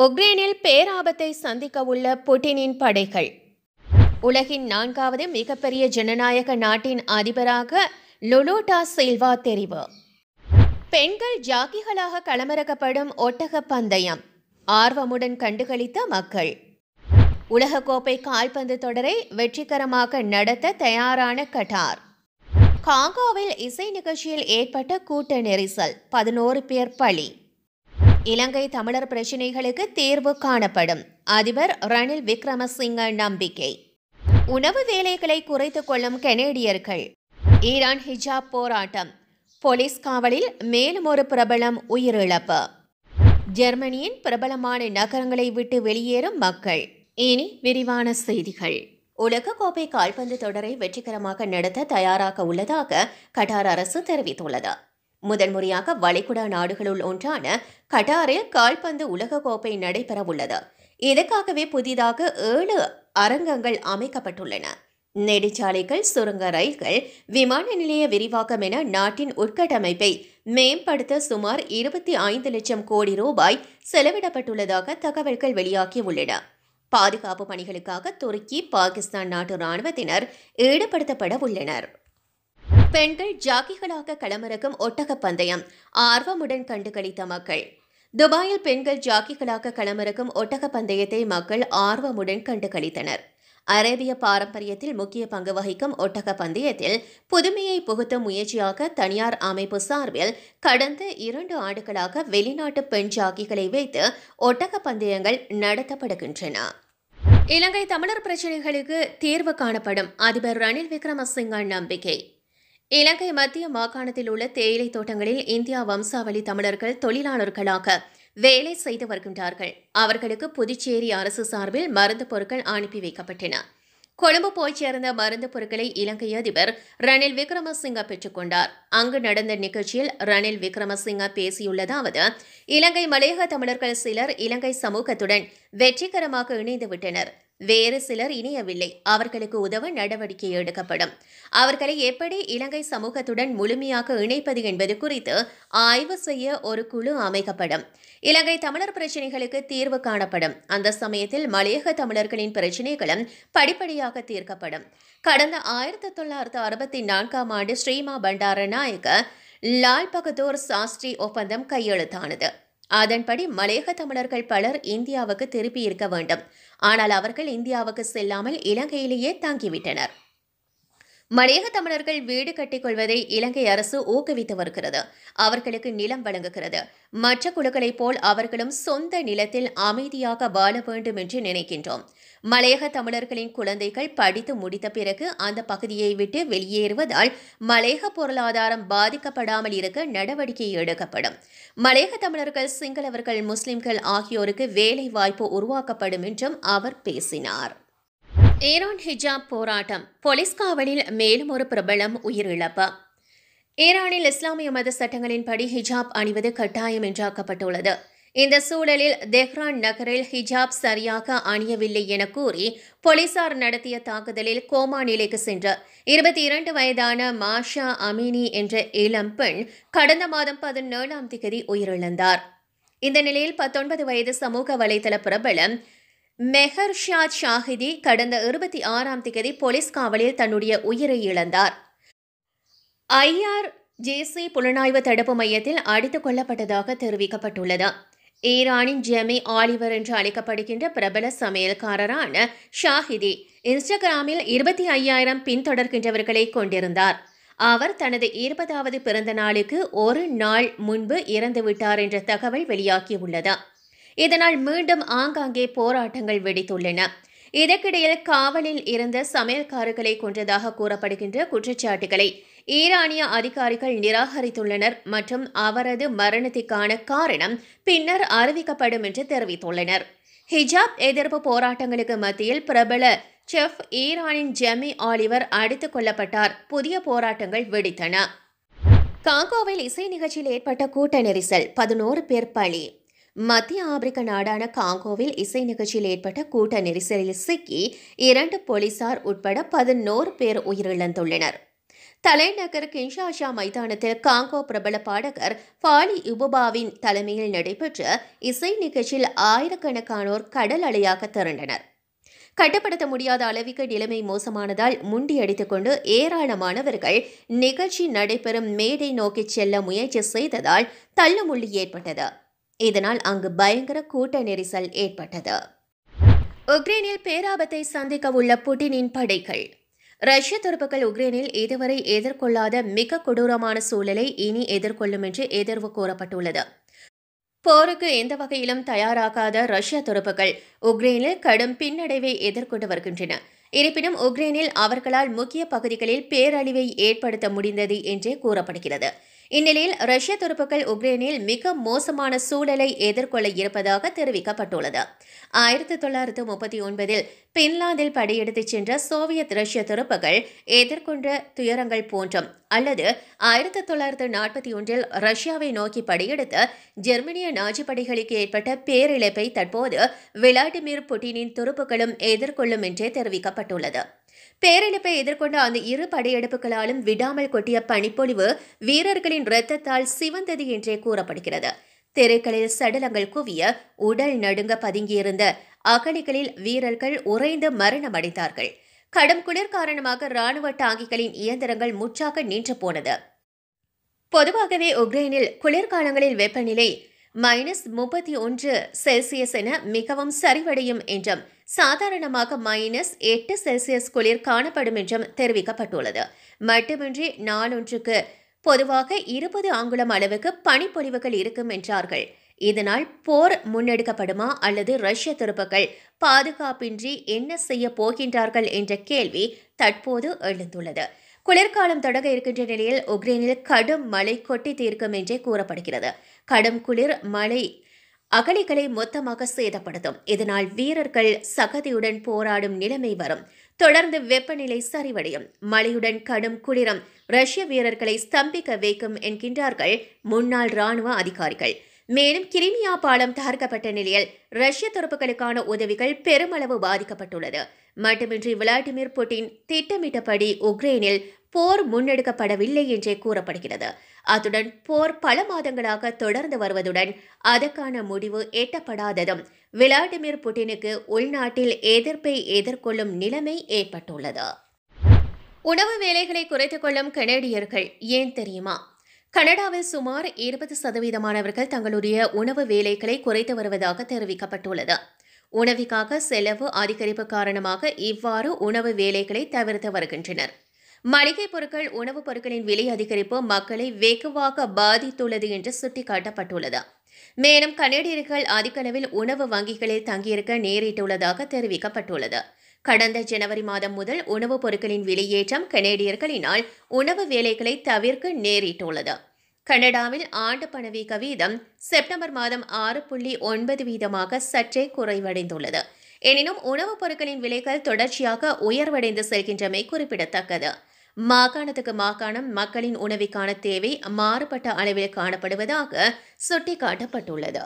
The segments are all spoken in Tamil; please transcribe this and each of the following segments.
உக்ரைனில் பேராபத்தை சந்திக்க உள்ள புட்டினின் படைகள் உலகின் நான்காவது மிகப்பெரிய ஜனநாயக நாட்டின் அதிபராக லுலூட்டா சில்வா தெரிவு பெண்கள் ஜாக்கிகளாக களமிறக்கப்படும் ஒட்டக பந்தயம் ஆர்வமுடன் கண்டுகளித்த மக்கள் உலகக்கோப்பை கால்பந்து தொடரை வெற்றிகரமாக நடத்த தயாரான கட்டார் காங்கோவில் இசை நிகழ்ச்சியில் ஏற்பட்ட கூட்ட நெரிசல் பதினோரு பேர் பலி இலங்கை தமிழர் பிரச்சினைகளுக்கு தீர்வு காணப்படும் அதிபர் ரணில் விக்ரமசிங்க நம்பிக்கை உணவு வேலைகளை குறைத்துக் கொள்ளும் கனேடியர்கள் ஈரான் ஹிஜாப் போராட்டம் போலீஸ் காவலில் மேலும் ஒரு பிரபலம் உயிரிழப்பு ஜெர்மனியின் பிரபலமான நகரங்களை விட்டு வெளியேறும் மக்கள் இனி விரிவான செய்திகள் உலகக்கோப்பை கால்பந்து தொடரை வெற்றிகரமாக நடத்த தயாராக உள்ளதாக கட்டார் அரசு தெரிவித்துள்ளது முதன்முறையாக வளைகுடா நாடுகளுள் ஒன்றான கட்டாரில் கால்பந்து உலகக்கோப்பை நடைபெறவுள்ளது இதற்காகவே புதிதாக ஏழு அரங்கங்கள் அமைக்கப்பட்டுள்ளன நெடுஞ்சாலைகள் சுரங்க ரயில்கள் விமான நிலைய விரிவாக்கம் என நாட்டின் உட்கட்டமைப்பை மேம்படுத்த சுமார் இருபத்தி ஐந்து லட்சம் கோடி ரூபாய் செலவிடப்பட்டுள்ளதாக தகவல்கள் வெளியாகியுள்ளன பாதுகாப்பு பணிகளுக்காக துருக்கி பாகிஸ்தான் நாட்டு ராணுவத்தினர் ஈடுபடுத்தப்பட உள்ளனர் பெண்கள் ஜாக்கிகளாக களமிறக்கும் ஒட்டக பந்தயம் ஆர்வமுடன் கண்டுகளித்த மக்கள் துபாயில் பெண்கள் ஜாக்கிகளாக களமிறக்கும் ஒட்டக பந்தயத்தை மக்கள் ஆர்வமுடன் கண்டுகளித்தனர் அரேபிய பாரம்பரியத்தில் முக்கிய பங்கு வகிக்கும் ஒட்டக பந்தயத்தில் புதுமையை புகுத்தும் முயற்சியாக தனியார் அமைப்பு சார்பில் கடந்த இரண்டு ஆண்டுகளாக வெளிநாட்டு பெண் ஜாக்கிகளை வைத்து ஒட்டக பந்தயங்கள் நடத்தப்படுகின்றன இலங்கை தமிழர் பிரச்சினைகளுக்கு தீர்வு காணப்படும் அதிபர் ரணில் விக்ரமசிங்க நம்பிக்கை இலங்கை மத்திய மாகாணத்தில் உள்ள தேயிலை தோட்டங்களில் இந்தியா வம்சாவளி தமிழர்கள் தொழிலாளர்களாக வேலை செய்து வருகின்றார்கள் அவர்களுக்கு புதுச்சேரி அரசு சார்பில் மருந்து பொருட்கள் அனுப்பி வைக்கப்பட்டன கொழும்பு போய் சேர்ந்த மருந்து பொருட்களை இலங்கை அதிபர் ரணில் விக்ரமசிங்க பெற்றுக்கொண்டார் அங்கு நடந்த நிகழ்ச்சியில் ரணில் விக்ரமசிங்க பேசியுள்ளதாவது இலங்கை மலையக தமிழர்கள் சிலர் இலங்கை சமூகத்துடன் வெற்றிகரமாக இணைந்து விட்டனர் வேறு சிலர் இணையவில்லை அவர்களுக்கு உதவ நடவடிக்கை எடுக்கப்படும் அவர்களை எப்படி இலங்கை சமூகத்துடன் முழுமையாக இணைப்பது என்பது குறித்து ஆய்வு செய்ய ஒரு குழு அமைக்கப்படும் இலங்கை தமிழர் பிரச்சினைகளுக்கு தீர்வு காணப்படும் அந்த சமயத்தில் மலையக தமிழர்களின் பிரச்சினைகளும் படிப்படியாக தீர்க்கப்படும் கடந்த ஆயிரத்தி தொள்ளாயிரத்து அறுபத்தி நான்காம் ஆண்டு ஸ்ரீமா பண்டார நாயக்க லால் பகதூர் சாஸ்திரி ஒப்பந்தம் கையெழுத்தானது அதன்படி மலையக தமிழர்கள் பலர் இந்தியாவுக்கு திருப்பி இருக்க வேண்டும் ஆனால் அவர்கள் இந்தியாவுக்கு செல்லாமல் இலங்கையிலேயே தங்கிவிட்டனர் மலையக தமிழர்கள் வீடு கட்டிக்கொள்வதை இலங்கை அரசு ஊக்குவித்து வருகிறது அவர்களுக்கு நிலம் வழங்குகிறது மற்ற குழுக்களைப் போல் அவர்களும் சொந்த நிலத்தில் அமைதியாக வாழ வேண்டும் என்று நினைக்கின்றோம் மலையக தமிழர்களின் குழந்தைகள் படித்து முடித்த பிறகு அந்த பகுதியை விட்டு வெளியேறுவதால் மலையக பொருளாதாரம் பாதிக்கப்படாமல் இருக்க நடவடிக்கை எடுக்கப்படும் மலையக தமிழர்கள் சிங்களவர்கள் முஸ்லிம்கள் ஆகியோருக்கு வேலை வாய்ப்பு உருவாக்கப்படும் என்றும் அவர் பேசினார் ஈரான் ஹிஜாப் போராட்டம் போலீஸ் காவலில் மேலும் ஒரு பிரபலம் உயிரிழப்பு ஈரானில் இஸ்லாமிய மத சட்டங்களின்படி ஹிஜாப் அணிவது கட்டாயம் என்றாக்கப்பட்டுள்ளது இந்த சூழலில் தெஹ்ரான் நகரில் ஹிஜாப் சரியாக அணியவில்லை என கூறி போலீசார் நடத்திய தாக்குதலில் கோமா நிலைக்கு சென்ற இருபத்தி இரண்டு வயதான மாஷா அமினி என்ற இளம் பெண் கடந்த மாதம் பதினேழாம் திகதி உயிரிழந்தார் இந்த நிலையில் பத்தொன்பது வயது சமூக வலைதள பிரபலம் மெஹர்ஷாத் ஷாஹிதி கடந்த இருபத்தி ஆறாம் திகதி போலீஸ் காவலில் தன்னுடைய உயிரை இழந்தார் ஐஆர் ஜேசி புலனாய்வு தடுப்பு மையத்தில் அடித்துக் கொல்லப்பட்டதாக தெரிவிக்கப்பட்டுள்ளது ஈரானின் ஜெமி ஆலிவர் என்று அழைக்கப்படுகின்ற பிரபல சமையல்காரரான ஷாஹிதி இன்ஸ்டாகிராமில் இருபத்தி ஐயாயிரம் பின்தொடர்கின்றவர்களை கொண்டிருந்தார் அவர் தனது இருபதாவது பிறந்த நாளுக்கு ஒரு நாள் முன்பு இறந்துவிட்டார் என்ற தகவல் வெளியாகியுள்ளது இதனால் மீண்டும் ஆங்காங்கே போராட்டங்கள் வெடித்துள்ளன இதற்கிடையில் காவலில் இருந்த சமையல்காரர்களை கொன்றதாக கூறப்படுகின்ற குற்றச்சாட்டுகளை ஈரானிய அதிகாரிகள் நிராகரித்துள்ளனர் மற்றும் அவரது மரணத்திற்கான காரணம் பின்னர் அறிவிக்கப்படும் என்று தெரிவித்துள்ளனர் ஹிஜாப் எதிர்ப்பு போராட்டங்களுக்கு மத்தியில் பிரபல செஃப் ஈரானின் ஜெமி ஆலிவர் அடித்துக் கொல்லப்பட்டார் புதிய போராட்டங்கள் வெடித்தன காங்கோவில் இசை நிகழ்ச்சியில் ஏற்பட்ட கூட்ட நெரிசல் பதினோரு பேர் பலி மத்திய ஆப்பிரிக்க நாடான காங்கோவில் இசை நிகழ்ச்சியில் ஏற்பட்ட கூட்ட நெரிசலில் சிக்கி இரண்டு போலீசார் உட்பட பதினோரு பேர் உயிரிழந்துள்ளனர் தலைநகர் கின்ஷாஷா மைதானத்தில் காங்கோ பிரபல பாடகர் ஃபாலி உபுபாவின் தலைமையில் நடைபெற்ற இசை நிகழ்ச்சியில் ஆயிரக்கணக்கானோர் கடல் அலையாக திரண்டனர் கட்டுப்படுத்த முடியாத அளவுக்கு நிலைமை மோசமானதால் முண்டியடித்துக் கொண்டு ஏராளமானவர்கள் நிகழ்ச்சி நடைபெறும் மேடை நோக்கி செல்ல முயற்சி செய்ததால் தள்ளுமுள்ளி ஏற்பட்டது இதனால் அங்கு பயங்கர கூட்ட நெரிசல் ஏற்பட்டது உக்ரைனில் பேராபத்தை சந்திக்க உள்ள புட்டினின் படைகள் ரஷ்ய துருப்புக்கள் உக்ரைனில் இதுவரை எதிர்கொள்ளாத மிக கொடூரமான சூழலை இனி எதிர்கொள்ளும் என்று எதிர்வு கூறப்பட்டுள்ளது போருக்கு எந்த வகையிலும் தயாராகாத ரஷ்ய துருப்புக்கள் உக்ரைனில் கடும் பின்னடைவை எதிர்கொண்டு வருகின்றன இருப்பினும் உக்ரைனில் அவர்களால் முக்கிய பகுதிகளில் பேரழிவை ஏற்படுத்த முடிந்தது என்றே கூறப்படுகிறது இந்நிலையில் ரஷ்ய துருப்புக்கள் உக்ரைனில் மிக மோசமான சூழலை எதிர்கொள்ள இருப்பதாக தெரிவிக்கப்பட்டுள்ளது ஆயிரத்தி தொள்ளாயிரத்து முப்பத்தி ஒன்பதில் பின்லாந்தில் படையெடுத்துச் சென்ற சோவியத் ரஷ்ய துருப்புகள் எதிர்கொண்ட துயரங்கள் போன்றும் அல்லது ஆயிரத்தி தொள்ளாயிரத்து நாற்பத்தி ஒன்றில் ரஷ்யாவை நோக்கி படையெடுத்த ஜெர்மனிய நாஜி படைகளுக்கு ஏற்பட்ட பேரிழப்பை தற்போது விளாடிமிர் புட்டினின் துருப்புகளும் எதிர்கொள்ளும் என்றே தெரிவிக்கப்பட்டுள்ளது பேரிழப்பை எதிர்கொண்ட அந்த இரு படையெடுப்புகளாலும் விடாமல் கொட்டிய பனிப்பொழிவு வீரர்களின் இரத்தத்தால் சிவந்தது என்றே கூறப்படுகிறது தெருக்களில் சடலங்கள் குவிய உடல் நடுங்க பதுங்கியிருந்த அகழிகளில் வீரர்கள் உறைந்து மரணமடைந்தார்கள் கடும் குளிர் காரணமாக ராணுவ டாங்கிகளின் இயந்திரங்கள் முற்றாக நின்று போனது பொதுவாகவே உக்ரைனில் குளிர்காலங்களில் வெப்பநிலை மைனஸ் முப்பத்தி ஒன்று செல்சியஸ் என மிகவும் சரிவடையும் என்றும் சாதாரணமாக மைனஸ் எட்டு செல்சியஸ் குளிர் காணப்படும் என்றும் தெரிவிக்கப்பட்டுள்ளது மட்டுமின்றி நாளொன்றுக்கு பொதுவாக இருபது அங்குலம் அளவுக்கு பனிப்பொழிவுகள் இருக்கும் என்றார்கள் இதனால் போர் முன்னெடுக்கப்படுமா அல்லது ரஷ்ய துருப்புக்கள் பாதுகாப்பின்றி என்ன செய்ய போகின்றார்கள் என்ற கேள்வி தற்போது எழுந்துள்ளது குளிர்காலம் தொடங்க இருக்கின்ற நிலையில் உக்ரைனில் கடும் மழை கொட்டி தீர்க்கும் என்றே கூறப்படுகிறது கடும் குளிர் மழை அகலிகளை மொத்தமாக சேதப்படுத்தும் இதனால் வீரர்கள் சகதியுடன் போராடும் நிலைமை வரும் தொடர்ந்து வெப்பநிலை சரிவடையும் மழையுடன் கடும் குளிரம் ரஷ்ய வீரர்களை ஸ்தம்பிக்க வைக்கும் என்கின்றார்கள் முன்னாள் ராணுவ அதிகாரிகள் மேலும் கிரிமியா பாலம் தகர்க்கப்பட்ட நிலையில் ரஷ்ய துருப்புகளுக்கான உதவிகள் பெருமளவு பாதிக்கப்பட்டுள்ளது மட்டுமின்றி விளாடிமிர் புட்டின் திட்டமிட்டபடி உக்ரைனில் போர் முன்னெடுக்கப்படவில்லை என்றே கூறப்படுகிறது அத்துடன் போர் பல மாதங்களாக தொடர்ந்து வருவதுடன் அதற்கான முடிவு எட்டப்படாததும் விளாடிமிர் புட்டினுக்கு உள்நாட்டில் எதிர்ப்பை எதிர்கொள்ளும் நிலைமை ஏற்பட்டுள்ளது உணவு வேலைகளை குறைத்துக் கொள்ளும் கனேடியர்கள் ஏன் தெரியுமா கனடாவில் சுமார் இருபது சதவீதமானவர்கள் தங்களுடைய உணவு வேலைகளை குறைத்து வருவதாக தெரிவிக்கப்பட்டுள்ளது உணவிற்காக செலவு அதிகரிப்பு காரணமாக இவ்வாறு உணவு வேலைகளை தவிர்த்து வருகின்றனர் மளிகை பொருட்கள் உணவுப் பொருட்களின் விலை அதிகரிப்பு மக்களை வெகுவாக பாதித்துள்ளது என்று சுட்டிக்காட்டப்பட்டுள்ளது மேலும் கனேடியர்கள் அதிக அளவில் உணவு வங்கிகளில் தங்கியிருக்க நேரிட்டுள்ளதாக தெரிவிக்கப்பட்டுள்ளது கடந்த ஜனவரி மாதம் முதல் உணவுப் பொருட்களின் விலையேற்றம் கனேடியர்களினால் உணவு வேலைகளை தவிர்க்க நேரிட்டுள்ளது கனடாவில் ஆண்டு பணவீக்க வீதம் செப்டம்பர் மாதம் ஆறு புள்ளி ஒன்பது வீதமாக சற்றே குறைவடைந்துள்ளது எனினும் உணவுப் பொருட்களின் விலைகள் தொடர்ச்சியாக உயர்வடைந்து செல்கின்றமை குறிப்பிடத்தக்கது மாகாணத்துக்கு மாகாணம் மக்களின் உணவிற்கான தேவை மாறுபட்ட அளவில் காணப்படுவதாக சுட்டிக்காட்டப்பட்டுள்ளது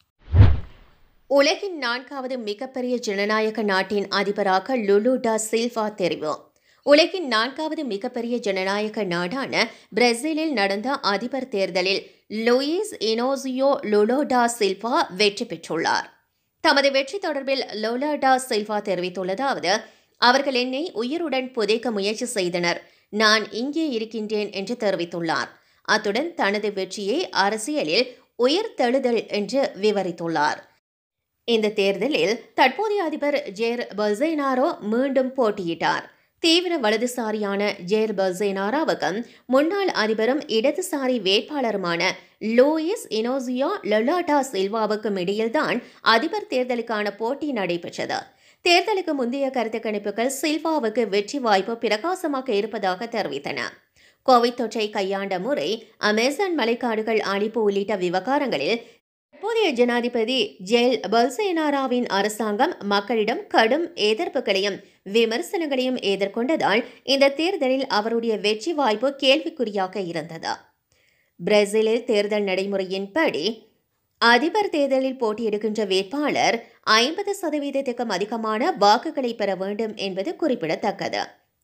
உலகின் நான்காவது மிகப்பெரிய ஜனநாயக நாட்டின் அதிபராக லுலு டா சில்வா தெரிவு உலகின் நான்காவது மிகப்பெரிய ஜனநாயக நாடான பிரேசிலில் நடந்த அதிபர் தேர்தலில் லூயிஸ் இனோசியோ லுலோடா சில்வா வெற்றி பெற்றுள்ளார் தமது வெற்றி தொடர்பில் லோலாடா சில்வா தெரிவித்துள்ளதாவது அவர்கள் என்னை உயிருடன் புதைக்க முயற்சி செய்தனர் நான் இங்கே இருக்கின்றேன் என்று தெரிவித்துள்ளார் அத்துடன் தனது வெற்றியை அரசியலில் உயிர் தெழுதல் என்று விவரித்துள்ளார் இந்த தேர்தலில் தற்போதைய அதிபர் ஜேர் பல்சேனாரோ மீண்டும் போட்டியிட்டார் தீவிர வலதுசாரியான ஜேர் பல்சேனாராவுக்கும் முன்னாள் அதிபரும் இடதுசாரி வேட்பாளருமான லூயிஸ் இனோசியோ லொலாட்டா சில்வாவுக்கும் இடையில்தான் அதிபர் தேர்தலுக்கான போட்டி நடைபெற்றது தேர்தலுக்கு முந்தைய கருத்து கணிப்புகள் சில்வாவுக்கு வெற்றி வாய்ப்பு பிரகாசமாக இருப்பதாக தெரிவித்தன கோவிட் தொற்றை கையாண்ட முறை அமேசான் மலைக்காடுகள் அழிப்பு உள்ளிட்ட விவகாரங்களில் தற்போதைய ஜனாதிபதி ஜெல் பல்சேனாராவின் அரசாங்கம் மக்களிடம் கடும் எதிர்ப்புகளையும் விமர்சனங்களையும் எதிர்கொண்டதால் இந்த தேர்தலில் அவருடைய வெற்றி வாய்ப்பு கேள்விக்குறியாக இருந்தது பிரேசிலில் தேர்தல் நடைமுறையின்படி அதிபர் தேர்தலில் போட்டியிடுகின்ற வேட்பாளர் ஐம்பது சதவீதத்துக்கும் அதிகமான வாக்குகளை பெற வேண்டும் என்பது குறிப்பிடத்தக்கது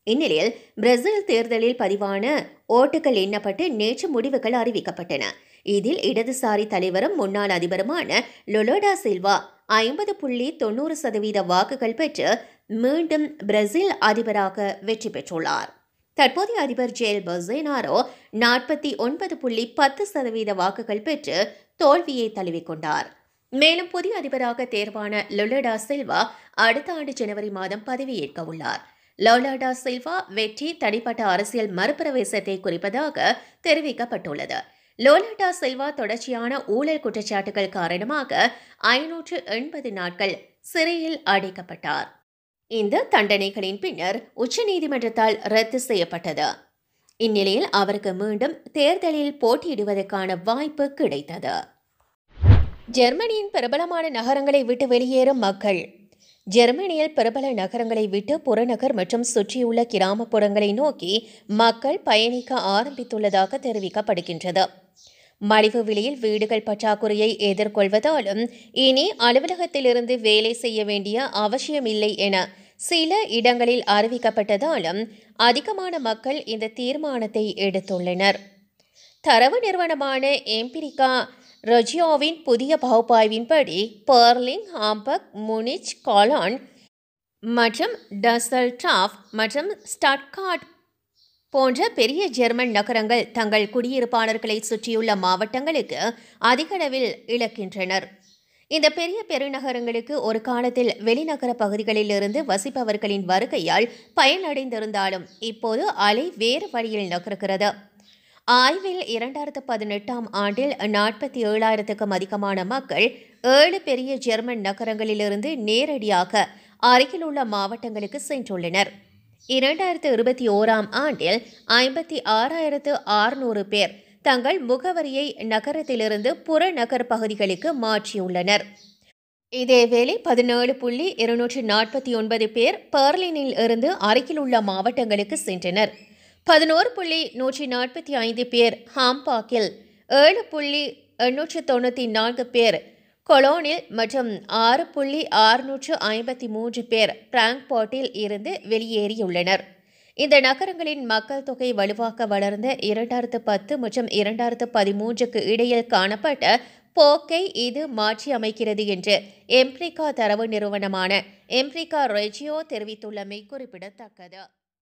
இந்நிலையில் பிரேசில் தேர்தலில் பதிவான ஓட்டுகள் எண்ணப்பட்டு நேற்று முடிவுகள் அறிவிக்கப்பட்டன இதில் இடதுசாரி தலைவரும் முன்னாள் அதிபருமான லொலோடா சில்வா ஐம்பது புள்ளி தொண்ணூறு சதவீத வாக்குகள் பெற்று மீண்டும் பிரேசில் அதிபராக வெற்றி பெற்றுள்ளார் தற்போதைய அதிபர் ஜெயல் பொசேனாரோ நாற்பத்தி ஒன்பது புள்ளி பத்து சதவீத வாக்குகள் பெற்று தோல்வியை தழுவிக்கொண்டார் மேலும் புதிய அதிபராக தேர்வான லொலடா சில்வா அடுத்த ஆண்டு ஜனவரி மாதம் பதவியேற்க உள்ளார் லோலாடா சில்வா வெற்றி தனிப்பட்ட அரசியல் மறுபிரவேசத்தை குறிப்பதாக தெரிவிக்கப்பட்டுள்ளது லோலாடா சில்வா தொடர்ச்சியான ஊழல் குற்றச்சாட்டுகள் காரணமாக ஐநூற்று எண்பது நாட்கள் சிறையில் அடைக்கப்பட்டார் இந்த தண்டனைகளின் பின்னர் உச்சநீதிமன்றத்தால் ரத்து செய்யப்பட்டது இந்நிலையில் அவருக்கு மீண்டும் தேர்தலில் போட்டியிடுவதற்கான வாய்ப்பு கிடைத்தது ஜெர்மனியின் பிரபலமான நகரங்களை விட்டு வெளியேறும் மக்கள் ஜெர்மனியில் பிரபல நகரங்களை விட்டு புறநகர் மற்றும் சுற்றியுள்ள கிராமப்புறங்களை நோக்கி மக்கள் பயணிக்க ஆரம்பித்துள்ளதாக தெரிவிக்கப்படுகின்றது மலிவு விலையில் வீடுகள் பற்றாக்குறையை எதிர்கொள்வதாலும் இனி அலுவலகத்திலிருந்து வேலை செய்ய வேண்டிய அவசியமில்லை என சில இடங்களில் அறிவிக்கப்பட்டதாலும் அதிகமான மக்கள் இந்த தீர்மானத்தை எடுத்துள்ளனர் தரவு நிறுவனமான எம்பிரிகா ரொஜியோவின் புதிய பகுப்பாய்வின்படி பெர்லின் ஹாம்பர்க் முனிச் காலான் மற்றும் டசல் டாஃப் மற்றும் ஸ்டட்கார்ட் போன்ற பெரிய ஜெர்மன் நகரங்கள் தங்கள் குடியிருப்பாளர்களை சுற்றியுள்ள மாவட்டங்களுக்கு அதிகளவில் இழக்கின்றனர் இந்த பெரிய பெருநகரங்களுக்கு ஒரு காலத்தில் வெளிநகர பகுதிகளிலிருந்து வசிப்பவர்களின் வருகையால் பயனடைந்திருந்தாலும் இப்போது அலை வேறு வழியில் நகர்கிறது ஆய்வில் இரண்டாயிரத்து பதினெட்டாம் ஆண்டில் நாற்பத்தி ஏழாயிரத்துக்கும் அதிகமான மக்கள் ஏழு பெரிய ஜெர்மன் நகரங்களிலிருந்து நேரடியாக அருகிலுள்ள மாவட்டங்களுக்கு சென்றுள்ளனர் இரண்டாயிரத்து இருபத்தி ஓராம் ஆண்டில் ஐம்பத்தி ஆறாயிரத்து ஆறுநூறு பேர் தங்கள் முகவரியை நகரத்திலிருந்து புறநகர் பகுதிகளுக்கு மாற்றியுள்ளனர் இதேவேளை பதினேழு புள்ளி இருநூற்று நாற்பத்தி ஒன்பது பேர் பெர்லினில் இருந்து அருகிலுள்ள மாவட்டங்களுக்கு சென்றனர் பதினோரு புள்ளி நூற்றி நாற்பத்தி ஐந்து பேர் ஹாம்பாக்கில் ஏழு புள்ளி எண்ணூற்று தொண்ணூற்றி நான்கு பேர் கொலோனில் மற்றும் ஆறு புள்ளி ஆறுநூற்று ஐம்பத்தி மூன்று பேர் பிராங்க்பாட்டில் இருந்து வெளியேறியுள்ளனர் இந்த நகரங்களின் மக்கள் தொகை வலுவாக வளர்ந்த இரண்டாயிரத்து பத்து மற்றும் இரண்டாயிரத்து பதிமூன்றுக்கு இடையில் காணப்பட்ட போக்கை இது மாற்றி அமைக்கிறது என்று எம்ப்ரிகா தரவு நிறுவனமான எம்ப்ரிகா ரெஜியோ தெரிவித்துள்ளமை குறிப்பிடத்தக்கது